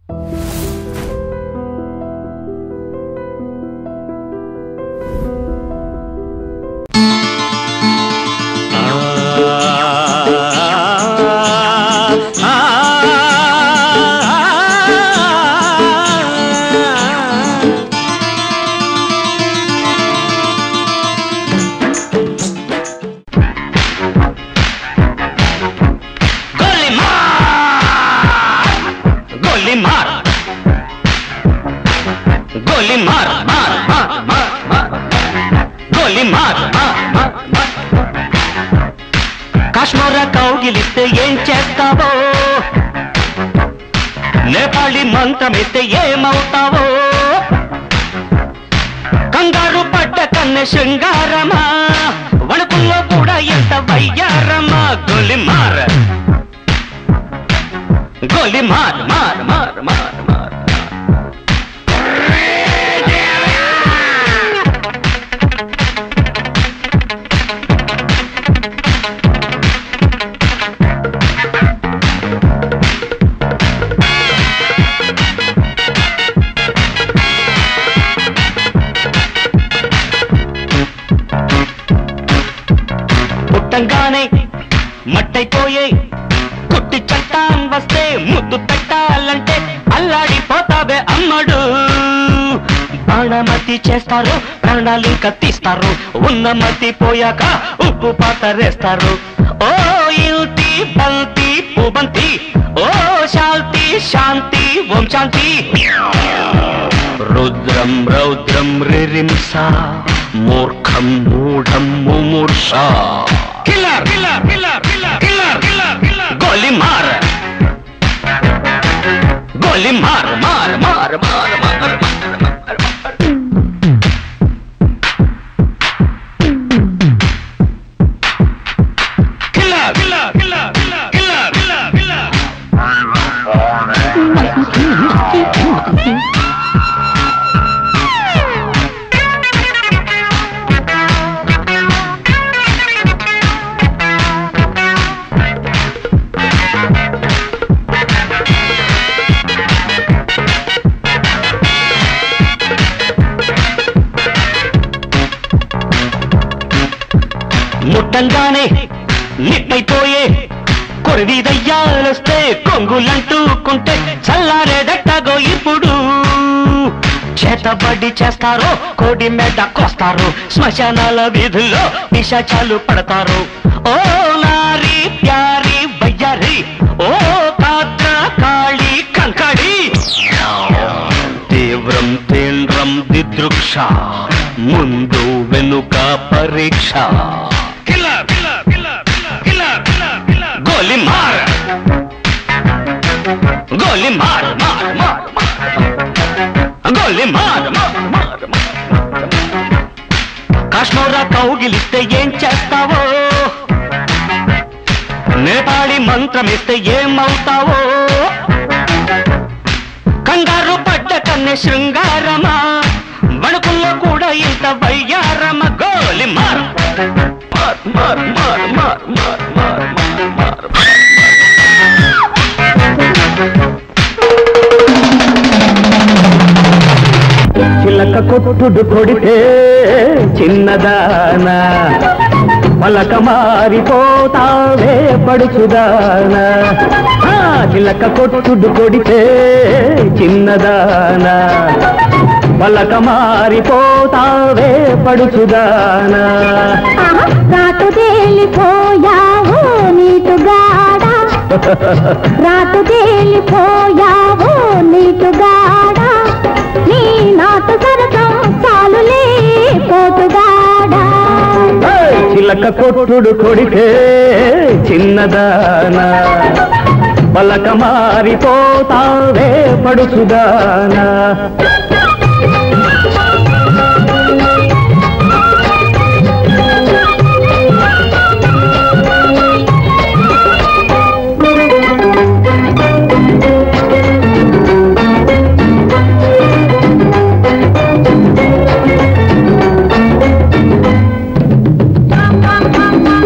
गोली मार गोली मार मार मार मार मार गोली मार मार मार मार కాశ్మీర కౌగిలిస్తే ఏం చేస్తావో నేపాళి మంత్రమిస్తే ఏమవుతావో కంగారు పడ్డ కన్నె శృంగారమా వణుకుల్లో కూడా ఎంత వయ్యారమా గొలి మార గొలి మార్ మార్ మార్ మార్ మార్ పుట్టంగానే మట్టైపోయే కుట్టి చట్టాన్ వస్తే ముద్దు పెట్టాలంటే అల్లాడిపోతావే అమ్మడు బాణమతి చేస్తారు ప్రాణాలు ఇంకా తీస్తారు ఉన్న మతి పోయాక ఉప్పు పాతరేస్తారు ఓ యుతి బంతి పుబంతి ఓ శాంతి శాంతి ఓం శాంతి రుద్రం రౌద్రం రిరింస మూర్ఖం మూఢం ముమూర్ష killer killer killer killer killer killer killer గోలి మార్ గోలి మార్ మార్ మార్ మార్ మార్ killer killer killer killer killer killer killer ముట్టంగానే నిట్టయిపోయే కొరివి దయ్యాలొస్తే కొంగులంటూకుంటే చల్లారేదట్టగో ఇప్పుడు చేతబడి చేస్తారు కోడి మెడ కోస్తారు శ్మశానాల వీధుల్లో నిశాచాలు పడతారు ఓ నారి ప్యారి బయ్యారి ఓ కాత్ర కాళి కంకడి తీవ్రం తీవ్రం దిదృక్ష ముందు వెనుక పరీక్ష గోలి మార్ గోలి మార్ మార్ మార్ మార్ గోలి మార్ మార్ మార్ మార్ కాశ్మీర కౌగిలిస్తే ఏం చేస్తావో నేపాళి మంత్రమిస్తే ఏమవుతావో కంగారు పడ్డ కన్నె శృంగారమా వణుకుల్లో కూడా ఇంత వయ్యారమ గోలి మార్ మార్ మార్ మార్ మార్ మార్ మార్ మార్ మార్ చిలక కొట్టుడు కొడితే చిన్నదానా పలక మారిపోతావే పడుచుదానా ఆ, చిలక కొట్టుడు కొడితే చిన్నదానా పలక మారిపోతావే పడుచుదానా రాటు తేలిపోయావు నీటుగాడ రాటు తేలిపోయావు నీటుగాడ నీ నాటు సరసం చాలులే పోటుగాడ ఏయ్, చిలక కొట్టుడు కొడితే చిన్నదానా పలక మారిపోతావే పడుచుదానా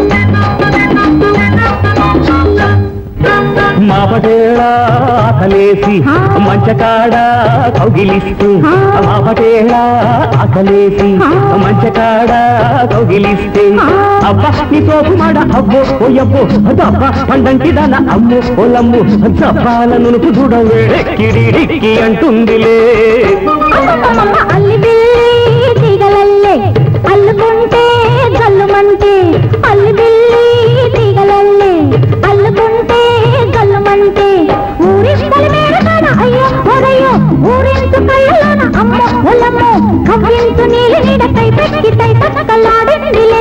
మా పటేళ ఆకలే ముద్దులేసి ఆ. మంచకాడ కౌగిలిస్తూ ఆ. మాపటేళ ఆకలేసి ఆ. మంచకాడ కౌగిలిస్తే ఆ. అబ్బా నీ సోపు మాడ అబ్బో ఓయబ్బో దబ్బా పండంటి దాన అమ్ము ఓలమ్ము జబ్బాల నునుపు చూడవే కిడిడిక్కి అంటుందిలే అమ్మమ్మమ్మ అల్లి బిల్లి తీగలల్లే అల్లుకుంటే గల్లుమంటే అల్లి బిల్లి తీగలల్లే అల్లుకుంటే గల్లుమంటే ఊరింతల మీద కాడ అయ్యో ఒరయ్యో ఊరించు కళ్ళలోన అమ్మ ఒలమ్మో కవ్వించు నీలి నీడ కై పెట్టి తై తక్కలాడిందిలే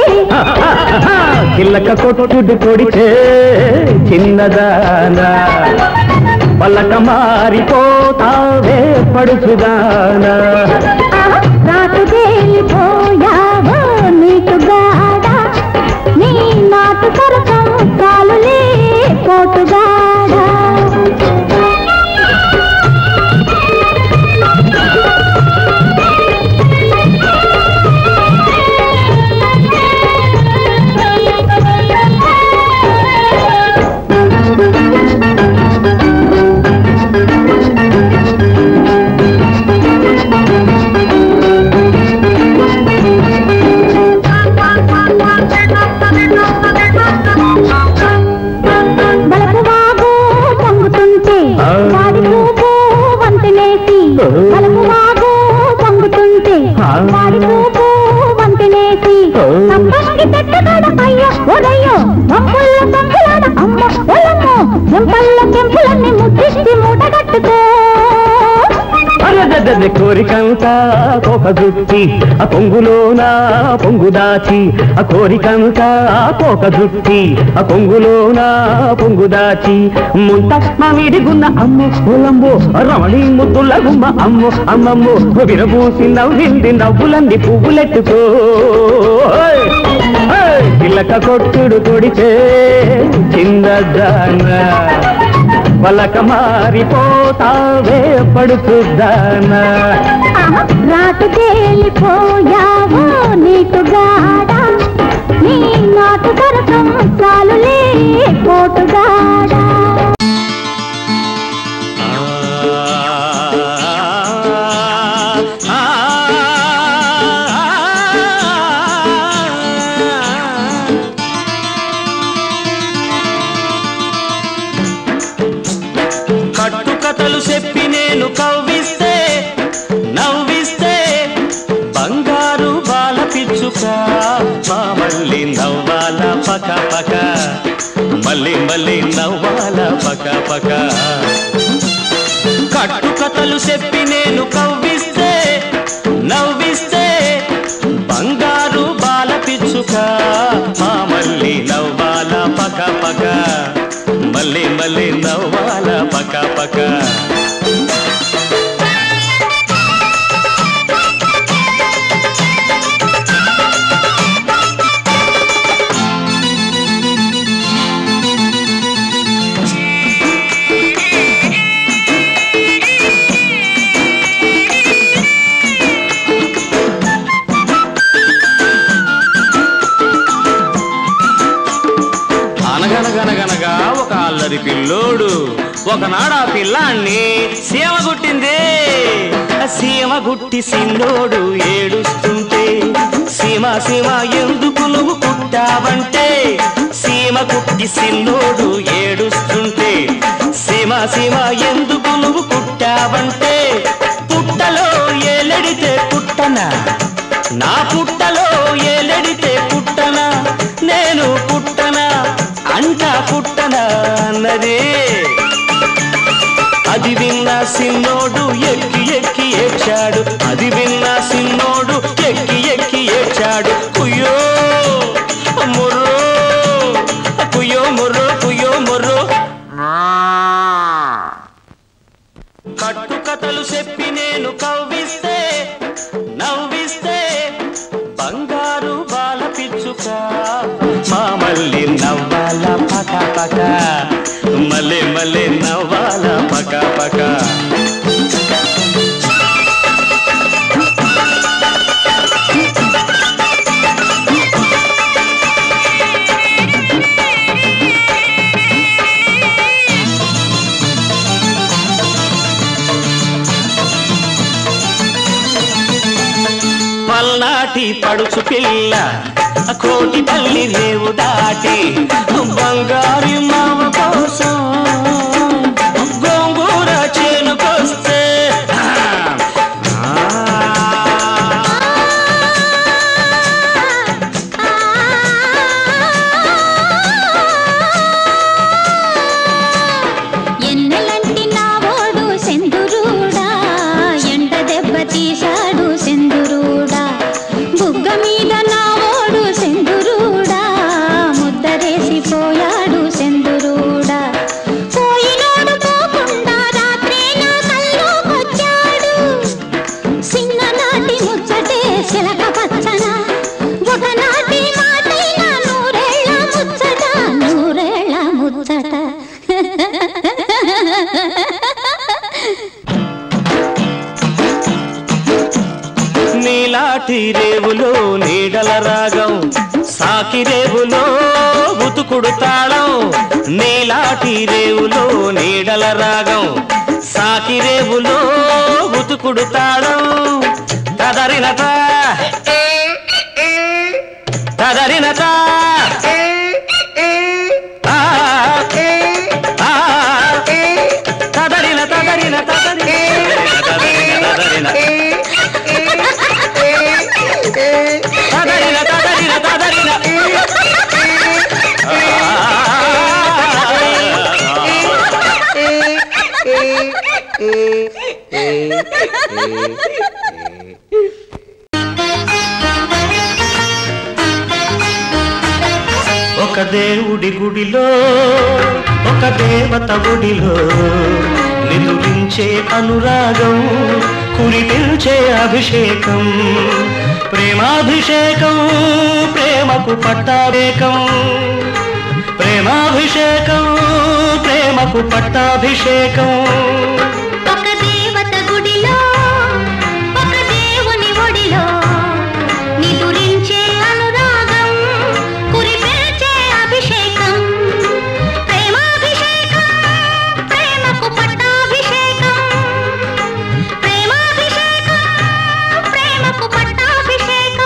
చిల్లక కొట్టుడు కొడితే చిన్నదానా పల్లక మారిపోతావే పడుచుదానా రాటు తేలిపోయావో నీకు గాడ నీ నాటు సరసం చాలులే కోటుగాడ బలపు వాగు పొంగుతుంటే ఆ. వాడి చూపు వంతెనేసి ఆ. బలపు వాగు పొంగుతుంటే ఆ. వాడి చూపు వంతెనేసి ఆ. తప్పకి తెట్టగాడ అయ్యో ఒరయ్యో పంపుల్ల పంపులాడ అమ్మ ఒలమ్మో చెంపల్ల కెంపులన్నీ ముద్దిచ్చి మూటగట్టుకో అరదద కోరికంతా కోక జుట్టి ఆ పొంగులోన పొంగు దాచి ఆ కోరికంతా కోక జుట్టి ఆ పొంగులోన పొంగు దాచి ముంత మామిడి గున్న అమ్ము పొలంబు రమణి ముద్దుల గుమ్మ అమ్ము అమ్మమ్ము విరబూసి నవ్వింది నవ్వులన్నీ పువ్వులెట్టుకో ఓయ్! ఓయ్! చిలక కొట్టుడు కొడితే చిన్నదానా పలక మారిపోతావే పడుతుద్దానా ఆహా, రాటు తేలిపోయావో నీటు గాడ నీ నాటు సరసం చాలులే కోటుగాడ కట్టు కథలు చెప్పి నేను కవ్విస్తే నవ్విస్తే బంగారు బాల పిచ్చుక మా మళ్ళీ నవ్వాల పక పక మళ్ళీ మళ్ళీ నవ్వాల పక పక కట్టు కథలు చెప్పి నేను కవ్విస్తే నవ్విస్తే బంగారు బాల పిచ్చుక మా మళ్ళీ నవ్వాల పక పక మళ్ళీ మళ్ళీ నవ్వాల పక పక అనగనగనగనగా ఒక అల్లరి పిల్లోడు ఒకనాడు ఆ పిల్లాన్ని సీమ గుట్టింది ఆ సీమ గుట్టి సిన్నోడు ఏడుస్తుంటే సీమ సీమ ఎందుకు నువ్వు కుట్టావంటే సీమ కుట్టి సిన్నోడు ఏడుస్తుంటే సీమ సీమ ఎందుకు నువ్వు కుట్టావంటే పుట్టలో ఏలడితే పుట్టనా నా పుట్టలో ఏలడితే పుట్టనా నేను పుట్టనా అంట పుట్టనా అన్నది అది విన్న సిన్నోడు ఎక్కి ఎక్కి ఏడ్చాడు అది విన్న సిన్నోడు ఎక్కి ఎక్కి ఏడ్చాడు కుయ్యో ముర్రో కుయ్యో ముర్రో కుయ్యో ముర్రో కట్టు కథలు చెప్పి నేను కవ్విస్తే నవ్విస్తే బంగారు బాల పిచ్చుక మా మళ్ళీ నవ్వాల పక పక మళ్ళీ మళ్ళీ నవ్వాల పక పక నీలాటి పడుచు పిల్ల కోటి పల్లి రేవు దాటి బంగారు మామ కోసం గోంగూర చేనుకొస్తే ఆ, ఎన్నెలంటి నావోడు సెందురూడా ఎండ దెబ్బ తీశాడు సెందురూడా బుగ్గ మీద నావోడు సెందురూడా ముద్దరేసి పోయాడు సెందురూడా పోయినోడు పోకుండా రాత్రే నా కల్లోకొచ్చాడు సిన్ననాటి ముచ్చటే శిలక పచ్చన ఒకనాటి మాటైన నూరేళ్ళ ముచ్చట నూరేళ్ళ ముచ్చట నీలాటి రేవులో నీడల రాగం సాకి రేవులో ఉతుకుడు తాళం నీలాటి రేవులో నీడల రాగం సాకి రేవులో ఉతుకుడు తాళం తదరినత తదరినత ఆ, ఆ, తదరిన తదరిన తదరిన తదరిన తదరిన తదరిన తదరిన తదరిన ఒక దేవుడి గుడిలో ఒక దేవత గుడిలో నిదురించే అనురాగం కురిపించే అభిషేకం ప్రేమాభిషేకం ప్రేమకు పట్టాభిషేకం ప్రేమాభిషేకం ప్రేమకు పట్టాభిషేకం ఒక దేవత గుడిలో ఒక దేవుని ఒడిలో నిదురించే అనురాగం కురిపించే అభిషేకం ప్రేమాభిషేకం ప్రేమకు పట్టాభిషేకం ప్రేమాభిషేకం ప్రేమకు పట్టాభిషేకం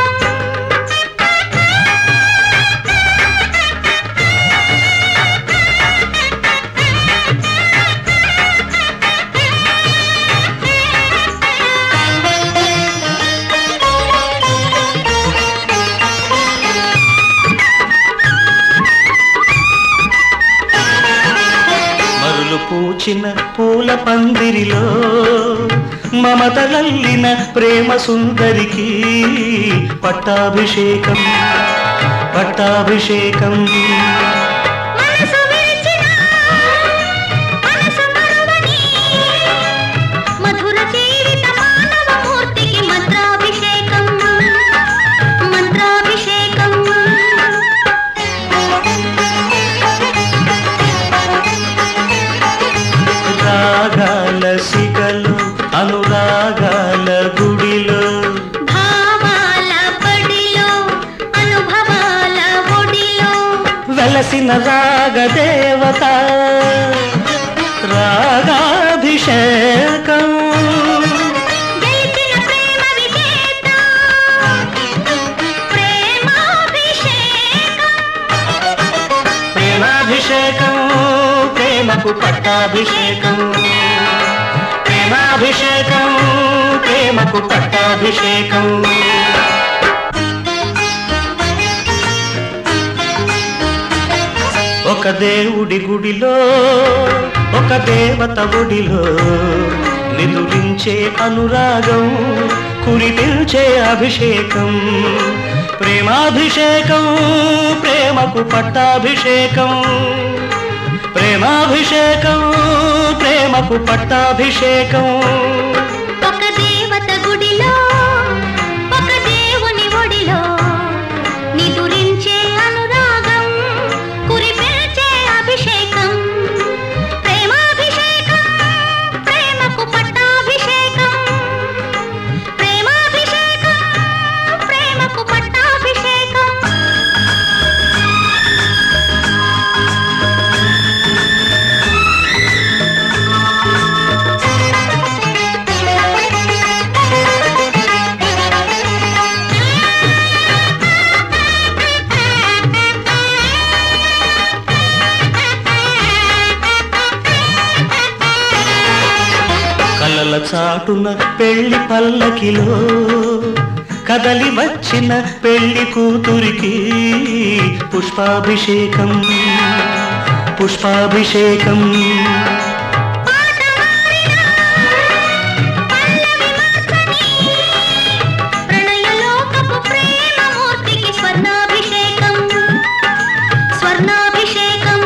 మరులు పూచిన పూల పందిరిలో మమతలల్లిన ప్రేమ సుందరికి పట్టాభిషేకం పట్టాభిషేకం మనసు విరిచిన మనసు మరువని మధుర జీవిత మానవ మూర్తికి మంత్రాభిషేకం మంత్రాభిషేకం రాగాల సిగలు అనురాగాల గుడిలో భావాల పడిలో అనుభవాల ఒడిలో వెలసిన రాగదేవత రాగాభిషేకం గెలిచిన ప్రేమ విజేత ప్రేమాభిషేకం ప్రేమాభిషేకం ప్రేమకు పట్టాభిషేకం ప్రేమాభిషేకం ప్రేమకు పట్టాభిషేకం ఒక దేవుడి గుడిలో ఒక దేవత గుడిలో నిదురించే అనురాగం కురిపించే అభిషేకం ప్రేమాభిషేకం ప్రేమకు పట్టాభిషేకం ప్రేమాభిషేకం ప్రేమకు పట్టాభిషేకం ఒక దేవత గుడిలో ఒక దేవుని ఒడిలో నిదురించే అనురాగం కురిపించే అభిషేకం ప్రేమాభిషేకం ప్రేమకు పట్టాభిషేకం ప్రేమాభిషేకం ప్రేమకు పట్టాభిషేకం కలల చాటున పెళ్లి పల్లకిలో కదలి వచ్చిన పెళ్లి కూతురికి పుష్పాభిషేకం పుష్పాభిషేకం పాట మారినా పల్లవి మార్చని ప్రణయలోకపు ప్రేమమూర్తికి స్వర్ణాభిషేకం స్వర్ణాభిషేకం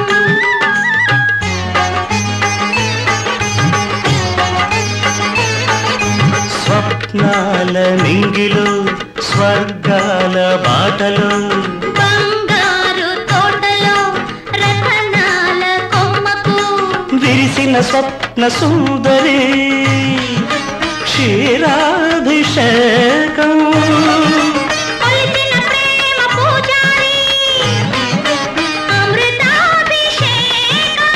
స్వప్నాల నింగిలో స్వర్గాల బాటలో బంగారు తోటలో రతనాల కొమ్మకు విరిసిన స్వప్న సుందరి క్షీరాభిషేకం కొలిచిన ప్రేమ పూజారి అమృతాభిషేకం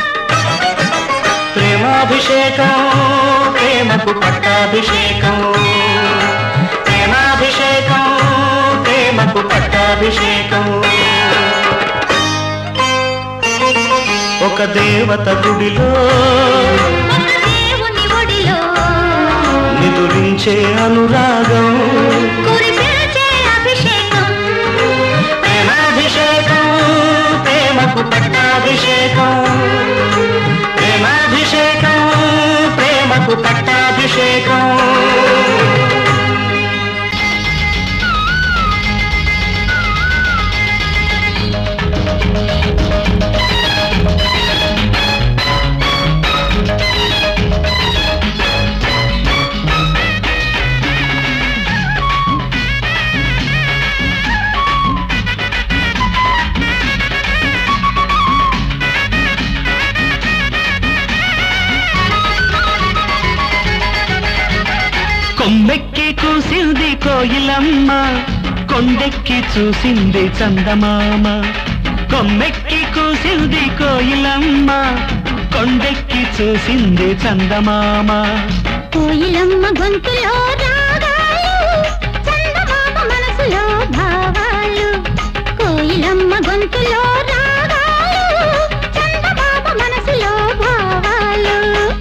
ప్రేమాభిషేకం ప్రేమకు పట్టాభిషేకం ప్రేమాభిషేకం ప్రేమకు పట్టాభిషేకం ఒక దేవత గుడిలో ఒక దేవుని ఒడిలో నిదురించే అనురాగం కురిపించే అభిషేకం ప్రేమాభిషేకం ప్రేమకు పట్టాభిషేకం ప్రేమాభిషేకం ప్రేమకు పట్టాభిషేకం కొమ్మెక్కి కూసింది కోయిలమ్మ కొండెక్కి చూసింది చందమామ కొమ్మెక్కి కూసింది కోయిలమ్మ కొండెక్కి చూసింది చందమామ కోయిలమ్మ గొంతులో రాగాలు చందమామ మనసులో భావాలు కోయిలమ్మ గొంతులో రాగాలు చందమామ మనసులో భావాలు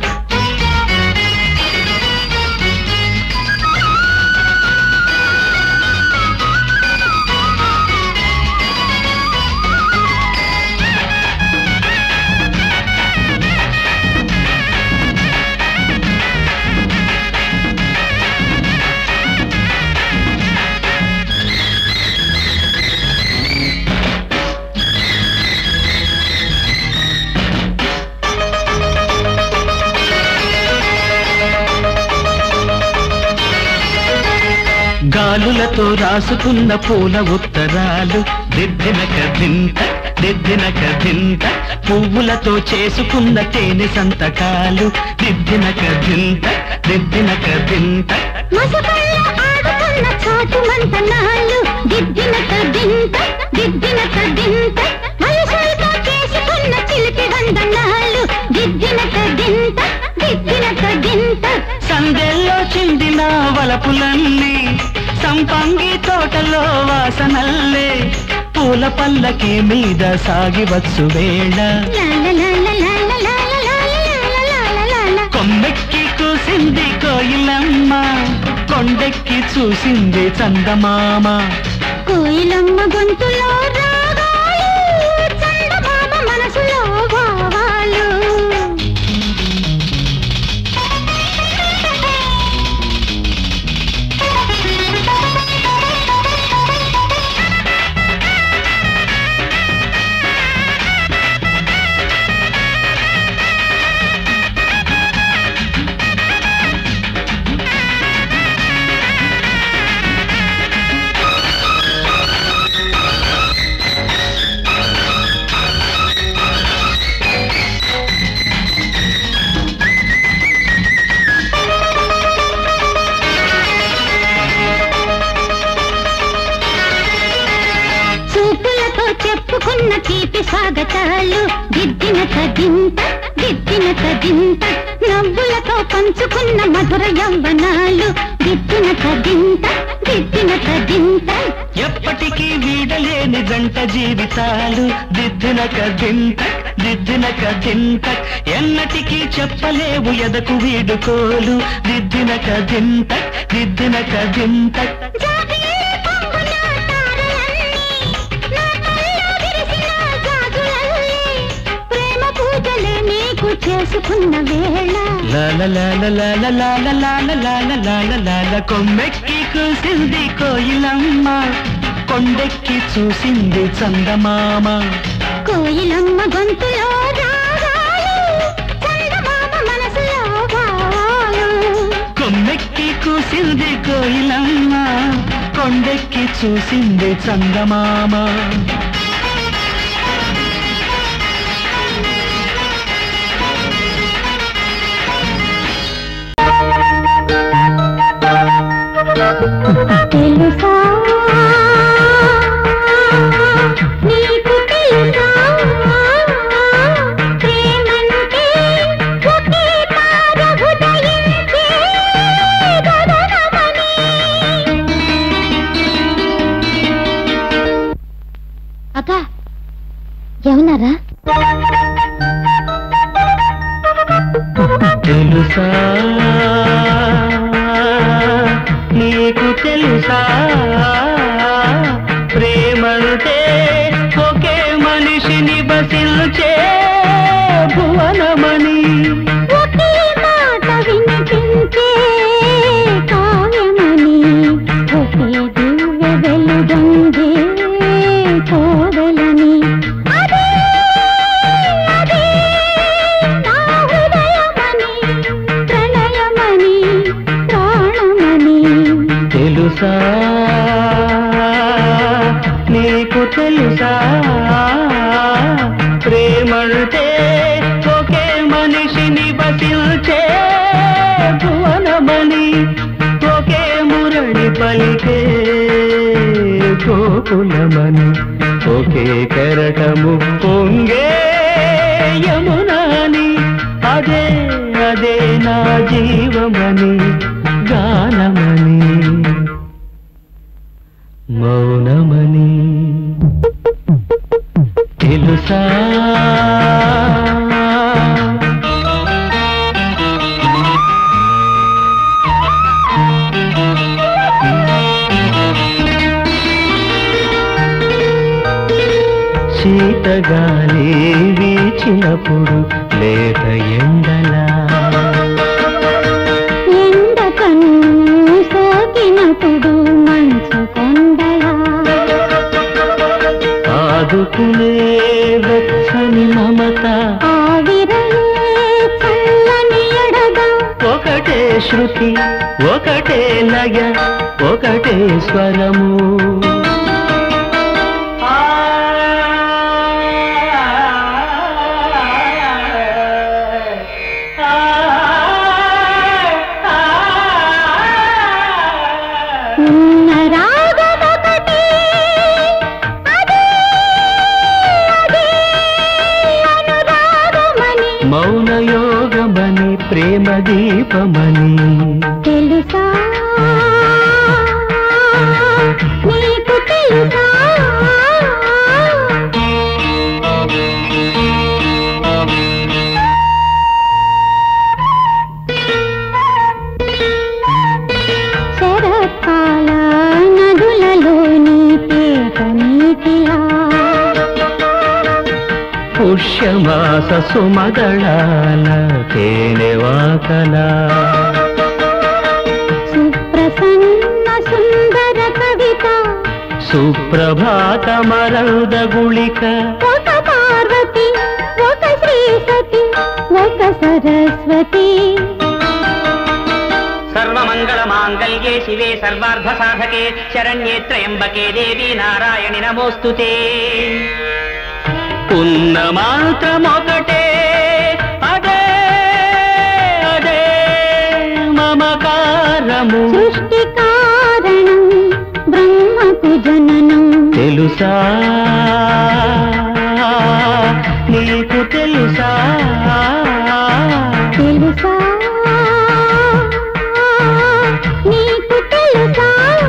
గాలులతో రాసుకున్న పూల ఉత్తరాలు దిద్దినక దింత దిద్దినక దింత పువ్వులతో చేసుకున్న తేనె సంతకాలు దిద్దినక దింత దిద్దినక దింత మసకల్లో ఆడుతున్న చాటు మంతనాలు దిద్దిన దింత దిద్దిన దింత వయసులతో చేసుకున్న చిలిపి వందనాలు దిద్దిన దింత దిద్దిన దింత సందెల్లో చిందిన వలపులన్నీ సంపంగి తోటలో వాసనల్లే పూల పల్లకి మీద సాగివచ్చు వేళ కొమ్మెక్కి కూసింది కోయిలమ్మ కొండెక్కి చూసింది చందమామ కోయిలమ్మ గొంతులో రాగాలు చందమామ మనసులో భావాలు చూపులతో చెప్పుకున్న తీపి స్వాగతాలు దిద్దిన దింత దిద్దిన దింత నవ్వులతో పంచుకున్న మధుర యవ్వనాలు దిద్దిన కదింత దిద్దిన కదింత ఎప్పటికీ వీడలేని జంట జీవితాలు దిద్దిన కదింత దిద్దిన కదింత ఎన్నటికీ చెప్పలేవు ఎదకు వీడుకోలు దిద్దిన కదింత దిద్దిన కదింత జాబిల్లి పొంగున తారలన్నీ, నా కళ్ళలో విరిసిన గాజులల్లే, ప్రేమ పూజలే నీకు చేసుకున్న వేళ లాల లాల లాల లాల లాల లాల లాల లాల కొమ్మెక్కి కూసింది కోయిలమ్మ కొండెక్కి చూసింది చందమామ కోయిలమ్మ గొంతులో రాగాలు చందమామ మనసులో భావాలు కొమ్మెక్కి కూసింది కోయిలమ్మ కొండెక్కి చూసింది చందమామ తెలుసా నీకు తెలుసా ప్రేమంటే ఒకే తార ఉదయించే గగనమని. అక్క ఏమన్నారా తెలుసా నీకు తెలుసా ప్రేమంటే ఒకే మనిషిని బసిల్చే భువనమని ఒకే మాట వినిపించే కావ్యమని ఒకే దివ్య వెలుగంగే కోవెలని అదే అదే నా హృదయమని ప్రణయమని ప్రాణమని తెలుసా నీకు తెలుసా ప్రేమంటే ఒకే మనిషిని బసిల్చే భువనమని ఒకే మురళి పలికే గోకులమని ఒకే కెరటము పొంగే యమునాని అదే అదే నా జీవమని గానమని మౌనమని తెలుసా శీతగాలి వీచినప్పుడు లేత ఎండలా ఎండ కన్ను సోకినప్పుడు మంచు కొండలా ఆదుకునే వెచ్చని మమత ఆవిరలే చల్లని ఎడగా ఒకటే శృతి ఒకటే లయ ఒకటే స్వరము ఉన్న రాగమొకటే అదే అదే అనురాగమని మౌన యోగమని ప్రేమ దీపమని తెలుసా నీకు తెలుసా శరత్కాల నదులలోని తేట నీటిలా పుష్యమాస సుమదళాల తేనెవాకలా సుప్రసన్న సుందర కవిత సుప్రభాత మరద గుళిక ఒక పార్వతి ఒక శ్రీ సతి ఒక సరస్వతి సర్వమంగళ మాంగళ్యే శివే సర్వార్థ సాధకే శరణ్యే త్రయంబకే దేవి నారాయణి నమోస్తుతే ఉన్న మాత్రమొకటే అదే అదే మమకారము సృష్టి కారణం బ్రహ్మకు జననం తెలుసా నీకు తెలుసా తెలుసా తెలుసా నీకు తెలుసా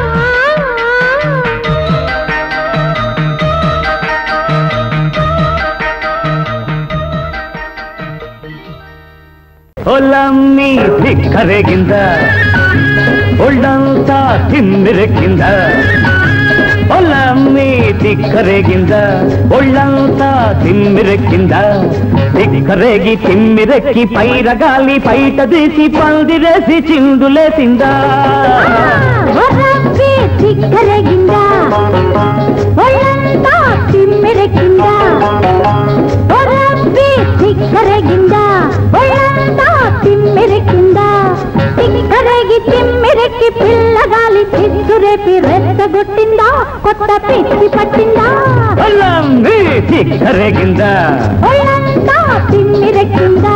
ಒಲಮ್ಮಿ ಧಿಕ್ಕರೆಗಿಂದ ಒಳ್ಳಂತ ತಿಮ್ಮಿರಕ್ಕಿಂದ ಒಲಮ್ಮಿ ಧಿಕ್ಕರೆಗಿಂದ ಒಳ್ಳಂತ ತಿಮ್ಮಿರಕ್ಕಿಂದ ధిక్కరేగి తిమ్మిరెక్కి పైరగాలి బయట తీసి పందిరేసి చిందులేసిందా వరవ్వి చిక్కరగిందా ఒళ్ళంతా తిమ్మిరకిందా వరవ్వి చిక్కరగిందా ఒళ్ళంతా తిమ్మిరకిందా తిక్కరగి తిమ్మిరెక్కి పిల్లగాలి చిచ్చురేపి రెచ్చగొట్టిందా కొత్త పిచ్చి పట్టిందా ಒಲಮ್ಮಿ ಧಿಕ್ಕರೆಗಿಂದ ఒళ్ళంతా తిమ్మిరెక్కిందా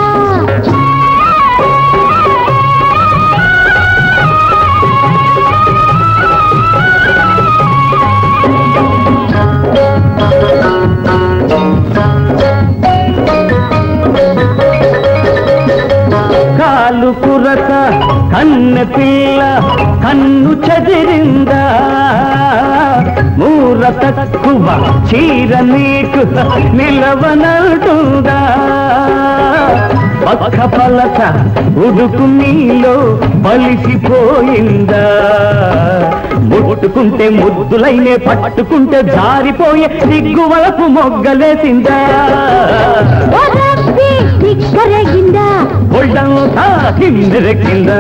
కాలు కురత కన్నె పిల్ల కన్ను చెదిరిందా మూర తక్కువ చీర నీకు నిలవనంటుందా పక్క పలక ఉడుకు నీలో బలిసిపోయిందా ముట్టుకుంటే ముద్దులైనే పట్టుకుంటే జారిపోయే సిగ్గువలపు మొగ్గలేసిందా వరవ్వి చిక్కరగిందా ఒళ్ళంతా కిందిరెక్కిందా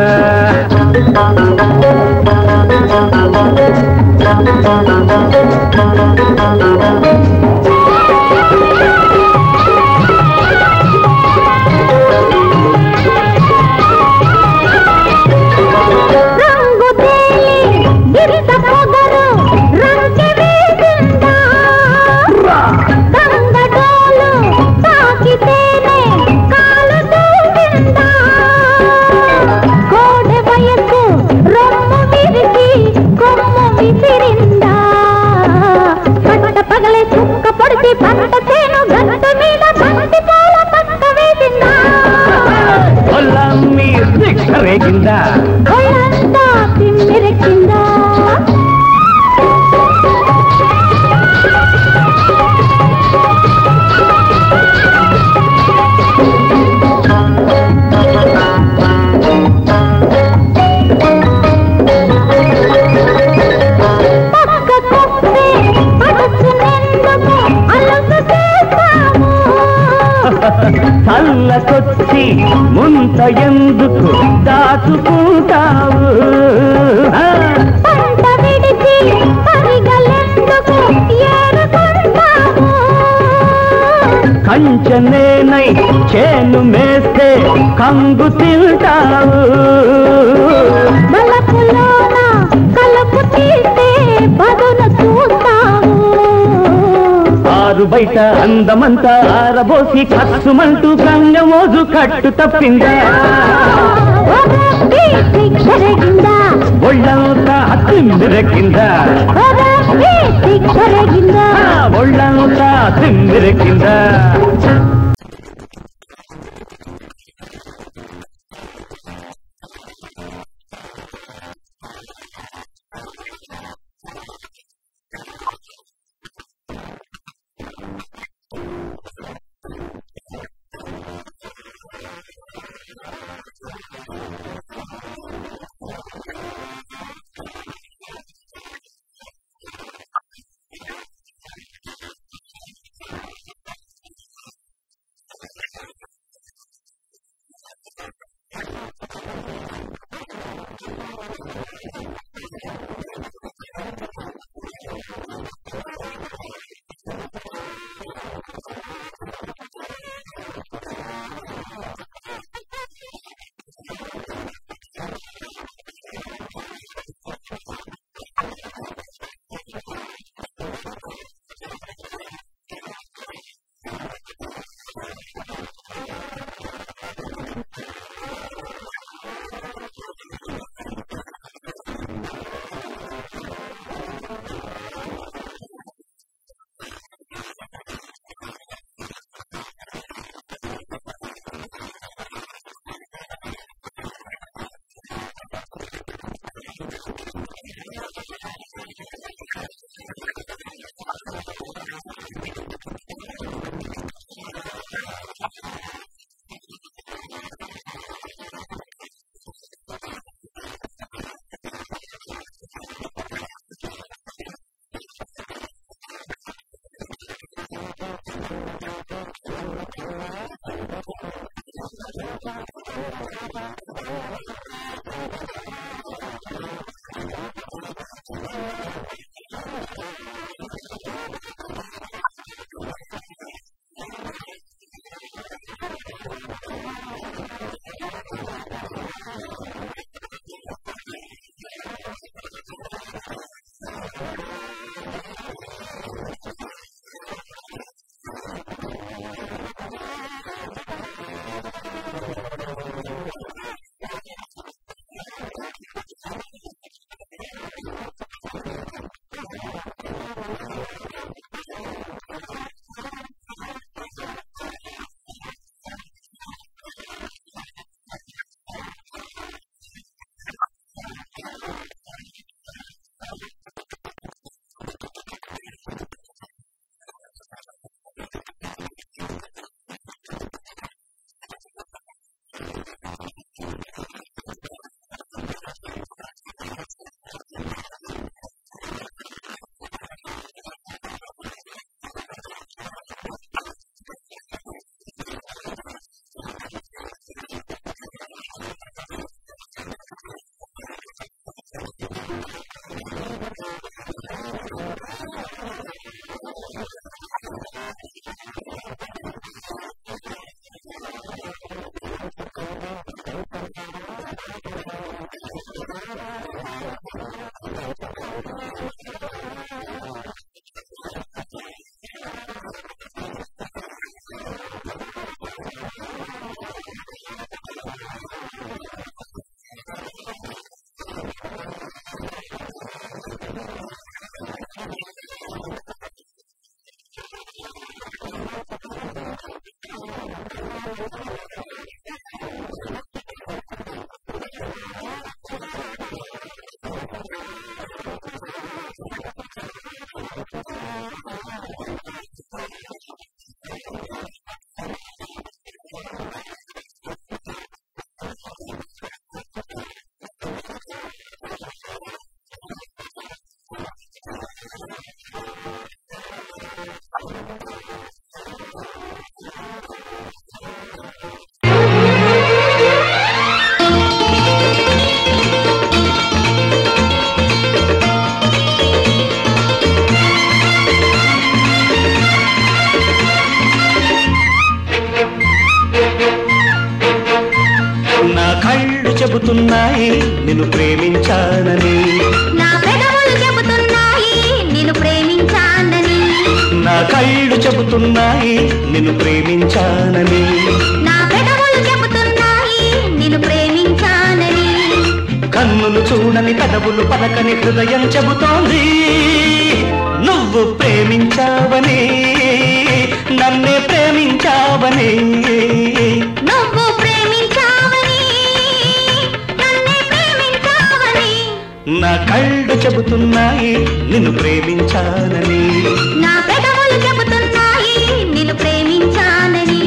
రంగు తేలి గిరిత పొగరు రంకి వేసిందా గంగడోలు తాకితేనే కాలు తూసిందా కోడె వయసు రొమ్ము విరిచి కొమ్ము విసిరిందా పట్ట పగలే చుక్క పొడిచి పంట చేను గంట మీద బంతి పూల పక్క వేసిందా ఒళ్ళమ్మి దిక్కరేగిందా ఒళ్ళంతా తిమ్మిరెక్కిందా పక్కకొస్తే పడుచునెందుకు అలుసు చేస్తాము చల్లకొచ్చి ముంత ఎందుకు దాచుకుంటావు ఆ, పంట విడిచి పరిగలెందుకు ఏరుకుంటాము కంచనేనై చేను మేస్తే కంగు తింటావు బలపులోన కలుపు తీస్తే బదును చూస్తాము ఆరు బయట అందమంతా ఆరబోసి కసుమంటూ కన్న మోజు కట్టు తప్పిందా వరవ్వి చిక్కరగిందా ఒళ్ళంతా తిమ్మిరెక్కిందా వరవ్వి చిక్కరగిందా ఒళ్ళంతా తిమ్మిరెక్కిందా నా కళ్ళు చెబుతున్నాయి నిన్ను ప్రేమించానని నా పెదవులు చెబుతున్నాయి నిన్ను ప్రేమించానని నా కళ్ళు చెబుతున్నాయి నిన్ను ప్రేమించానని నా పెదవులు చెబుతున్నాయి నిన్ను ప్రేమించానని కన్నులు చూడని పెదవులు పలకని హృదయం చెబుతోంది నువ్వు ప్రేమించావని నన్నే ప్రేమించావని నువ్వు ప్రేమించావని నన్నే ప్రేమించావని నా కళ్ళు చెబుతున్నాయి నిన్ను ప్రేమించానని నా పెదవులు చెబుతున్నాయి నిన్ను ప్రేమించానని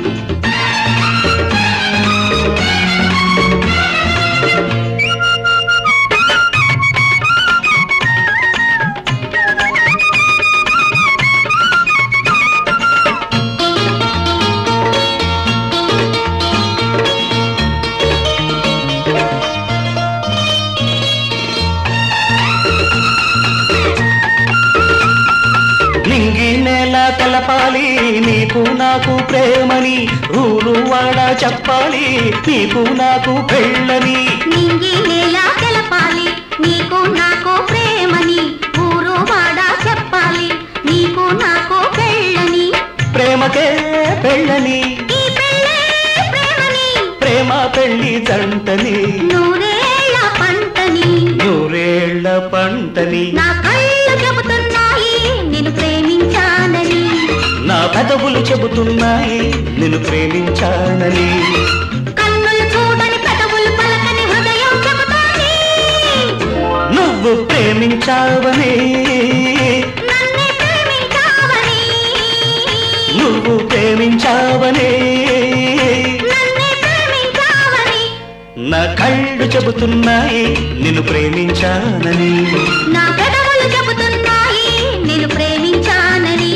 నింగి నేల తెలపాలి నీకు నాకు ప్రేమని ఊరు వాడ చెప్పాలి నీకు నాకు పెళ్ళని నింగి నేల తెలపాలి నీకు నాకు ప్రేమని ఊరు వాడ చెప్పాలి నీకు నాకు పెళ్ళని ప్రేమకే పెళ్ళని ఈ పెళ్ళే ప్రేమని ప్రేమ పెళ్లి జంటని నూరేళ్ల పంటని నూరేళ్ల పంటని నా కళ్ళు చెబుతున్నాయి నిన్ను ప్రేమించానని నా పెదవులు చెబుతున్నాయి నిన్ను ప్రేమించానని కన్నులు చూడని పెదవులు పలకని హృదయం చెబుతాయి నువ్వు ప్రేమించావని నన్నే ప్రేమించావని నువ్వు ప్రేమించావని నన్నే ప్రేమించావని నా కళ్ళు చెబుతున్నాయి నిన్ను ప్రేమించానని నా పెదవులు చెబుతున్నాయి నిన్ను ప్రేమించానని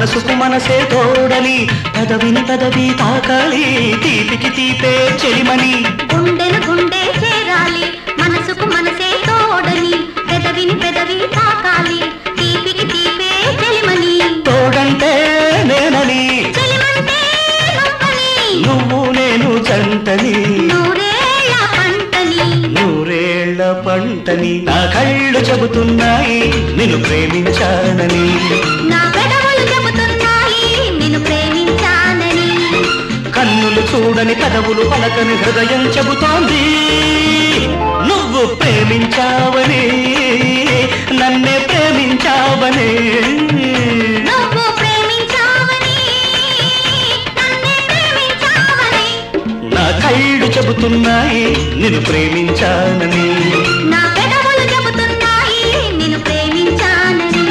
మనసుకు మనసే తోడని పెదవిని పెదవి తాకాలి తీపికి తీపే చెలిమని గుండెను గుండె చేరాలి మనసుకు మనసే తోడని పెదవిని పెదవి తాకాలి తీపికి తీపే చెలిమని తోడంటే నేనని చెలిమంటే నువ్వని నువ్వు నేను జంటని నూరేళ్ళ పంటని నూరేళ్ల పంటని నా కళ్ళు చెబుతున్నాయి నిన్ను ప్రేమించానని నా పెదవులు చెబుతున్నాయి నిన్ను ప్రేమించానని కన్నులు చూడని పెదవులు పలకని హృదయం చెబుతోంది నువ్వు ప్రేమించావని నన్నే ప్రేమించావని నువ్వు ప్రేమించావని నన్నే ప్రేమించావని నా కళ్ళు చెబుతున్నాయి నిన్ను ప్రేమించానని నా పెదవులు చెబుతున్నాయి నిన్ను ప్రేమించానని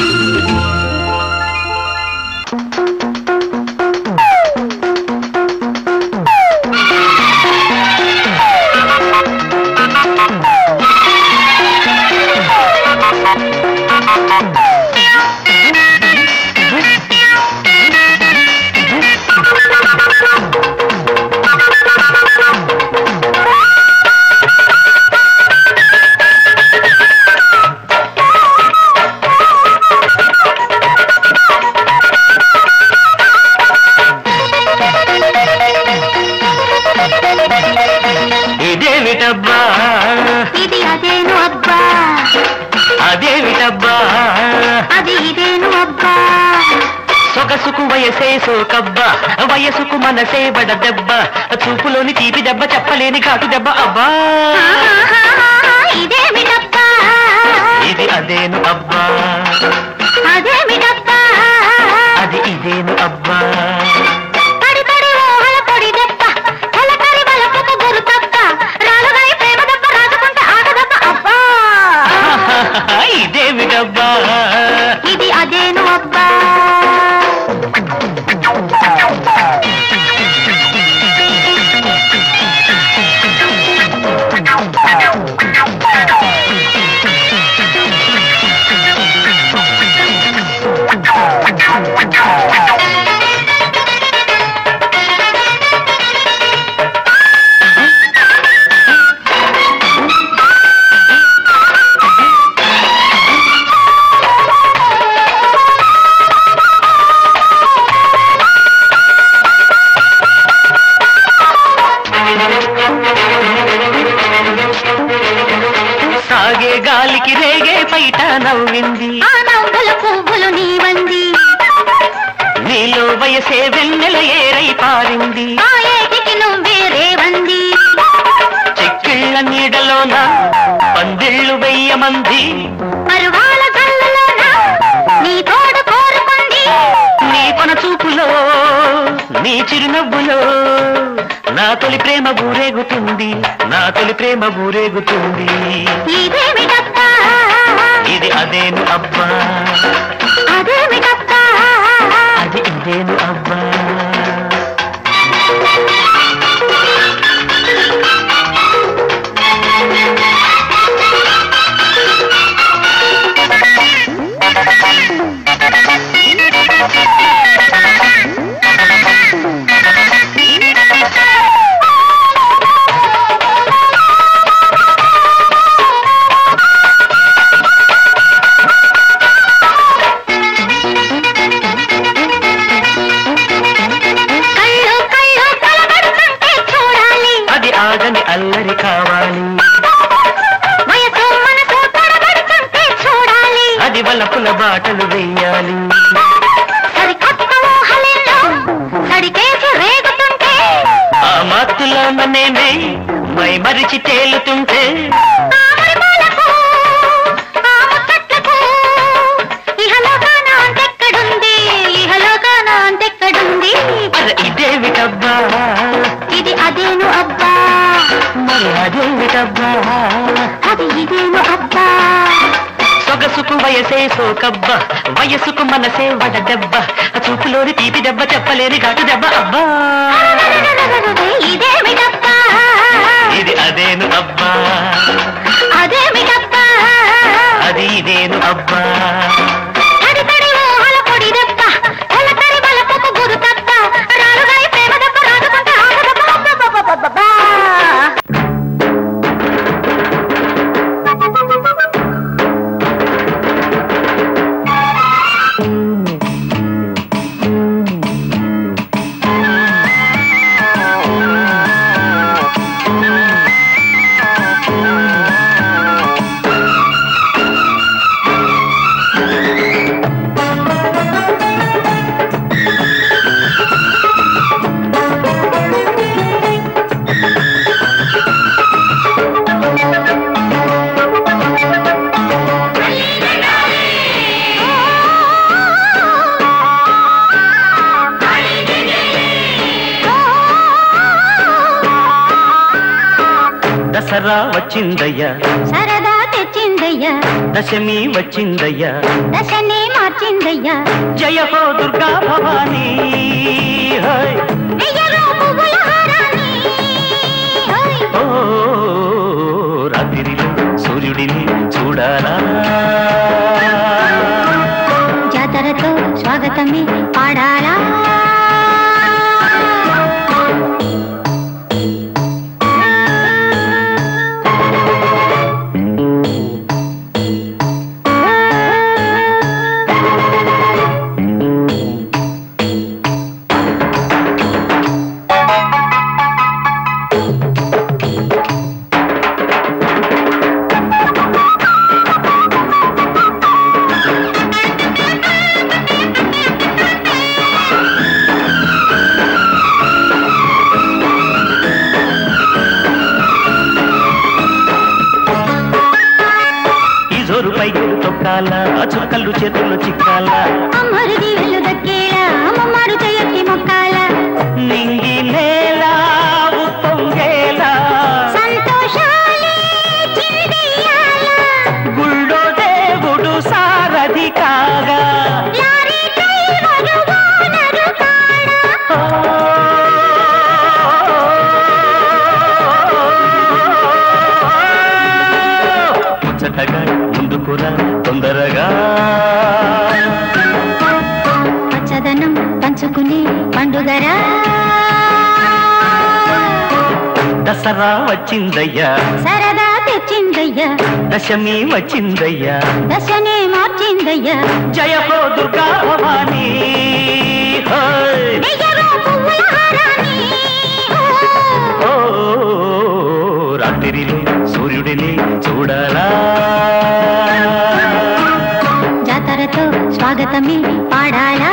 ఇదేమిటబ్బా ఇది అదేను అబ్బా అదేమిటబ్బా అది ఇదేను అబ్బా సొగసుకు వయసే సోకబ్బ వయసుకు మనసే బడ దెబ్బ చూపులోని తీపి దెబ్బ చెప్పలేని ఘాటు దెబ్బ అబ్బా ఆహాహాహా, ఇదేమిటబ్బా ఇది అదేను అబ్బా అదేమిటబ్బా అది ఇదేను అబ్బా పడి పడి ఊహల పొడి దెబ్బ కలకరి బలపుకు గురు తప్ప రాలుగాయి ప్రేమ దెబ్బ రాజుకుంటే ఆగదబ్బ అబ్బా ఇదేమిటబ్బా ఇది అదేను అబ్బా సాగే గాలికి రేగే పైట నవ్వింది ఆ నవ్వుల పువ్వులు నీవంది నీలో వయసే వెన్నెల ఏరై పారింది ఆ ఏటికి నువ్వే రేవంది చెక్కిళ్ళ నీడలోన పందిళ్ళు వెయ్యమంది పరువాల కళ్ళలోన నీ తోడు కోరుకుంది నీ కొన చూపులో నీ చిరునవ్వులో నా తొలి ప్రేమ ఊరేగుతుంది నా తొలి ప్రేమ ఊరేగుతుంది ఇదేమిటబ్బా ఇది అదేను అబ్బా అదేమిటబ్బా అది ఇదేను అబ్బా కళ్ళు కళ్ళు కలబడుతుంటే చూడాలి అది ఆగని అల్లరి కావాలి వయసు మనసు తడబడుతుంటే చూడాలి అది వలపుల బాటలు వెయ్యాలి సరికొత్త ఊహలెన్నో సడికేసి రేగుతుంటే ఆ మత్తులో నేనే మై మరిచి తేలుతుంటే ఆమరి పాలకు, ఆ ముచ్చట్లకు, ఇహలోకాన అంతెక్కడుంది ఇహలోకాన అంతెక్కడుంది అర ఇదేమిటబ్బా ఇది అదేను అబ్బా మరి అదేమిటబ్బా అది ఇదేను అబ్బా సొగసుకు వయసే సోకబ్బ వయసుకు మనసే వడ దెబ్బ చూపులోని తీపి దెబ్బ చెప్పలేని ఘాటు దెబ్బ అబ్బా ఇదేమిటబ్బా ఇది అదేను అబ్బా అదేమిటబ్బా అది ఇదేను అబ్బా తడి తడి ఊహల పొడి దెబ్బ దసరా వచ్చిందయ్యా సరదా తెచ్చిందయ్యా దశమి వచ్చిందయ్యా దశనే మార్చిందయ్యా జయ హో దుర్గా భవానీ హై. వెయ్యలో పువ్వుల హారాన్ని ఓయ్. ఓ రాత్రిలో సూర్యుడిని చూడాలా జాతరతో స్వాగతమే పాడాలా ఈ జోరు పైకి తొక్కాల ఆ చుక్కలు చేతుల్లో చిక్కాల అమ్మరిది వెళ్ళు దక్కేలా అమ్మమ్మాడు చెయ్యొత్తి మొక్కాల నింగి నేల ఉప్పొంగేలా సంతోషాలే చిందెయ్యాల గుళ్ళో దేవుడు సారథి కాగా లారీ డ్రైవరు ఓనరు కాడా ముచ్చటగా ముందుకురా తొందరగా పచ్చదనం పంచుకునే పండుగరా దసరా వచ్చిందయ్యా సరదా తెచ్చిందయ్యా దశమి వచ్చిందయ్యా దశనే మార్చిందయ్యా జయ హో దుర్గా భవానీ హై. వెయ్యలో పువ్వుల హారాన్ని ఓ రాత్రిలో సూర్యుడిని చూడాలా జాతరతో స్వాగతమే పాడాలా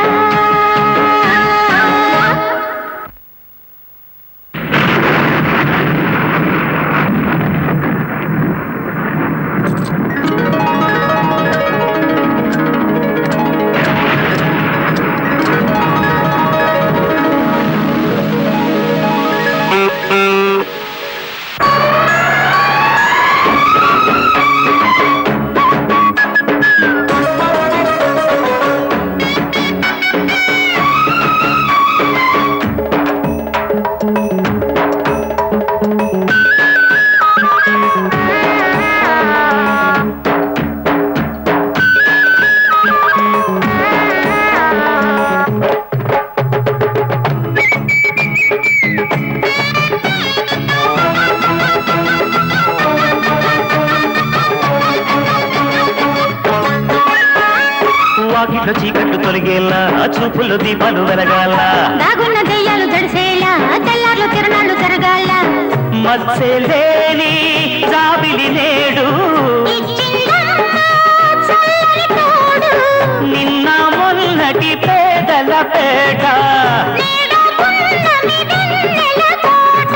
వాకిట్లో చీకట్లు తొలగేలా చూపుల్లో దీపాలు వెలగాల దాగున్న దెయ్యాలు జడిసేలా తెల్లార్లు తిరణాలు జరగాల మత్స్యలేని జాబిలి నేడు ఇచ్చిందమ్మ చల్లని తోడు నిన్న మొన్నటి పేదల పేట నేడు పున్నమి వెన్నెల కోట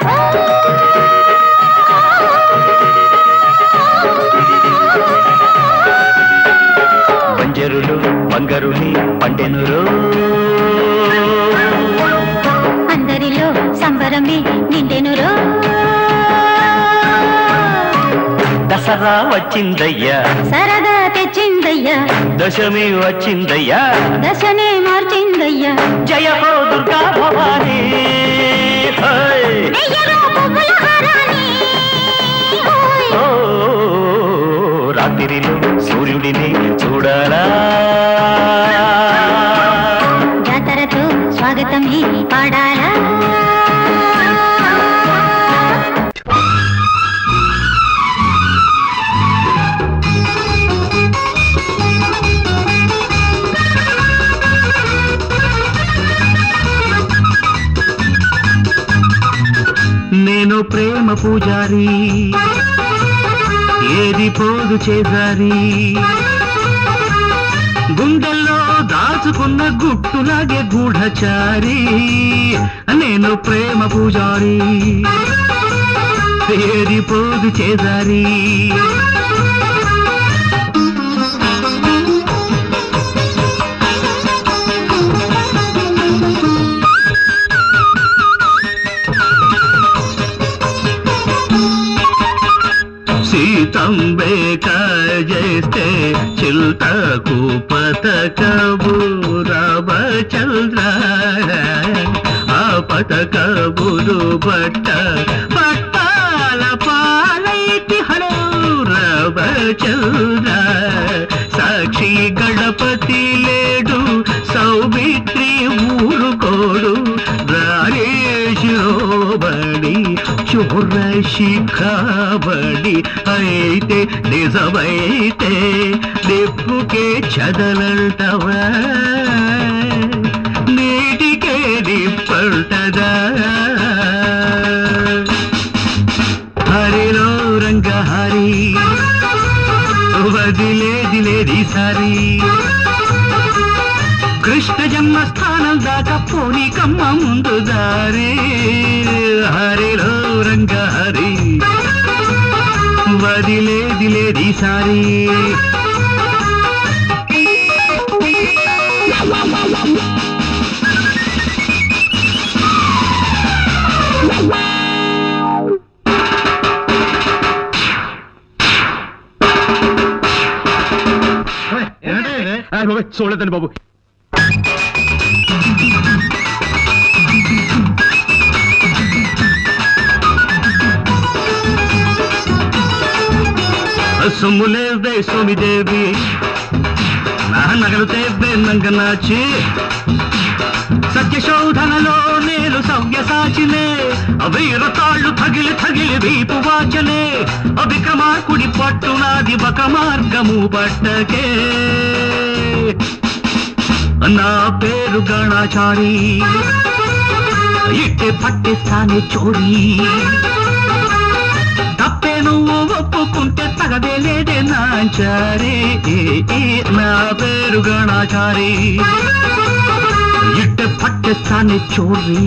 బంజరులు బంగరుని పండెనురు అందరిలో సంబరమే నిండెనురో దసరా వచ్చిందయ్యా సరదా తెచ్చిందయ్యా దశమి వచ్చిందయ్యా దశనే మార్చిందయ్యా జయ హో దుర్గా భవానీ హై. వెయ్యలో పువ్వుల హారాన్ని ఓయ్. ఓ రాత్రిలో సూర్యుడిని చూడాలా జాతరతో స్వాగతమే పాడాలా నేను ప్రేమ పూజారి ఏది పోదు చేజారి గుండెల్లో దాచుకున్న గుట్టులాగే గూఢచారి నేను ప్రేమ పూజారి ఏది పోదు చేజారి కాజేస్తే చిల్తకు పతకబు రామచంద్ర ఆ పతకబులు బట్ట పట్టాల పాలైతి హలో రామచంద్ర సాక్షి గణపతి లేడు సౌమిత్రి ఊరుకోడు రారేశిరోబడి చోర శిఖాబడి అయితే నిజమైతే నిప్పుకే చదలంటవా నీటికే నిప్పంటదా హరిలో రంగ హరి వదిలేది లేది సారి కృష్ణ జన్మస్థానం దాకా పోనీ కమ్మ ముందు దారే హరిలో రంగ హరి వదిలేది లేది సారి చూడదండి బాబు సొమ్ములేవే సోమిదేవి నా నగలు తేవే నంగనాచి సత్యశోధనలో నేను సవ్యసాచినే వీర తాళ్ళు తగిలి తగిలి వీపు వాచనే అవిక్రమార్కుడి పట్టునాది ఒక మార్గము పట్టకే నా పేరు గణాచారి ఇట్టే పట్టిస్తానే చోరీ తప్పే నువ్వు ఒప్పుకుంటే తగదే లేదే నాచారే నా పేరు గణాచారి ఇట్ట పట్టిస్తానే చోరీ